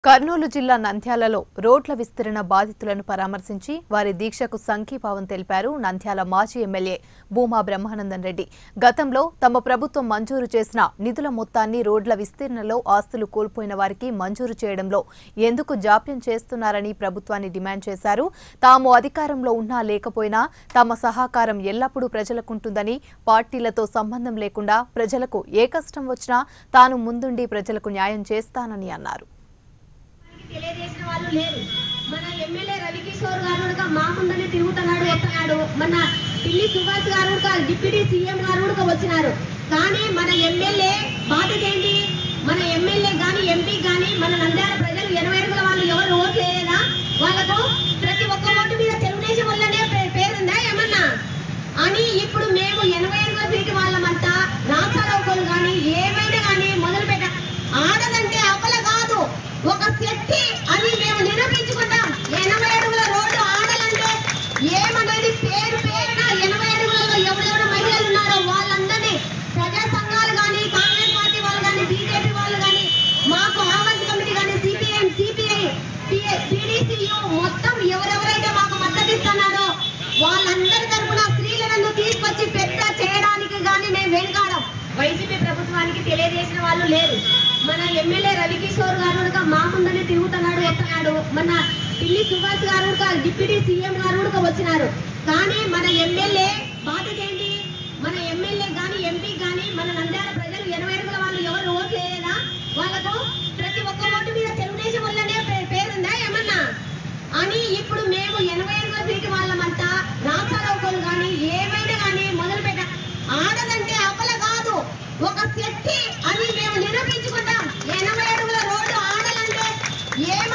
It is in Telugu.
కర్నూలు జిల్లా నంద్యాలలో రోడ్ల విస్తరణ బాధితులను పరామర్శించి వారి దీక్షకు సంఘీభావం తెలిపారు నంద్యాల మాజీ ఎమ్మెల్యే భూమా బ్రహ్మానందం రెడ్డి గతంలో తమ ప్రభుత్వం మంజూరు చేసిన నిధుల మొత్తాన్ని రోడ్ల విస్తీర్ణలో ఆస్తులు కోల్పోయిన వారికి మంజూరు చేయడంలో ఎందుకు జాప్యం చేస్తున్నారని ప్రభుత్వాన్ని డిమాండ్ చేశారు తాము అధికారంలో ఉన్నా లేకపోయినా తమ సహకారం ఎల్లప్పుడూ ప్రజలకుంటుందని పార్టీలతో సంబంధం లేకుండా ప్రజలకు ఏ కష్టం వచ్చినా తాను ముందుండి ప్రజలకు న్యాయం చేస్తానని అన్నారు తెలియజేసిన వాళ్ళు లేరు మన ఎమ్మెల్యే రవికిషోర్ గారు కూడా మా ముందనే తిరుగుతున్నాడు వస్తున్నాడు మన పిల్లి సుభాష్ గారు కూడా డిప్యూటీ సీఎం గారు కూడా వచ్చినారు కానీ మన ఎమ్మెల్యే బాధ్యత ఏంటి మన ఎమ్మెల్యే గాని ఎంపీ గాని మన నంద్యాల ప్రజలు ఎనభై అడుగుల వాళ్ళు ఎవరు ఓట్లు వేయలేదా వాళ్ళకు ప్రతి ఒక్క ఓటు మీద తెలుగుదేశం వల్లనే పే- పేరుందా ఏమన్నా అని ఇప్పుడు మేము ఎనభై అడుగుల సీటు వాళ్ళమంతా రాష్ట్రాలు కానీ ఏమైనా కానీ మొదలు పెట్ట ఆడదంటే అవ్వల కాదు ఒక శక్తి అని మేము నిరూపించుకుంటాం ఎనభై అడుగుల రోడ్డు ఆడాలంటే ఏమనేది పేరు పేరున ఎనభై అడుగులలో ఎవరెవరు మహిళలు ఉన్నారో వాళ్ళందరినీ ప్రజా సంఘాలు కానీ కాంగ్రెస్ పార్టీ వాళ్ళు కానీ బీజేపీ వాళ్ళు కానీ మాకు ఆవాజ్ కమిటీ కానీ సిపిఎం సిపిఐ పీడీసీయు మొత్తం ఎవరెవరైతే మాకు మద్దతు ఇస్తున్నారో వాళ్ళందరి తరపున స్త్రీలను తీసుకొచ్చి పెద్ద చేయడానికి కానీ మేము వెనుకాడం వైసీపీ ప్రభుత్వానికి తెలియజేసిన వాళ్ళు లేరు మన ఎమ్మెల్యే రవికిషోర్ గారు కూడా మా ముందనే తిరుగుతున్నాడు వస్తున్నాడు మన పిల్లి సుభాష్ గారు కూడా డిప్యూటీ సీఎం గారు కూడా వచ్చినారు కానీ మన ఎమ్మెల్యే బాధ్యత ఏంటి మన ఎమ్మెల్యే గాని ఎంపీ గాని మన నంద్యాల ప్రజలు ఎనభై అడుగుల వాళ్ళు ఎవరు ఓట్లు వేయలేదా వాళ్ళకు ప్రతి ఒక్క ఓటు మీద తెలుగుదేశం వల్లనే పే- పేరుందా ఏమన్నా అని ఇప్పుడు మేము ఎనభై అడుగుల సీటు వాళ్ళమంతా రాష్ట్రాలు కానీ ఏమైనా కానీ మొదలు పెట్ట ఆడదంటే అవ్వల కాదు ఒక శక్తి అని మేము నిరూపించుకుంటాం ఎనభై అడుగుల రోడ్డు ఆడాలంటే ఏం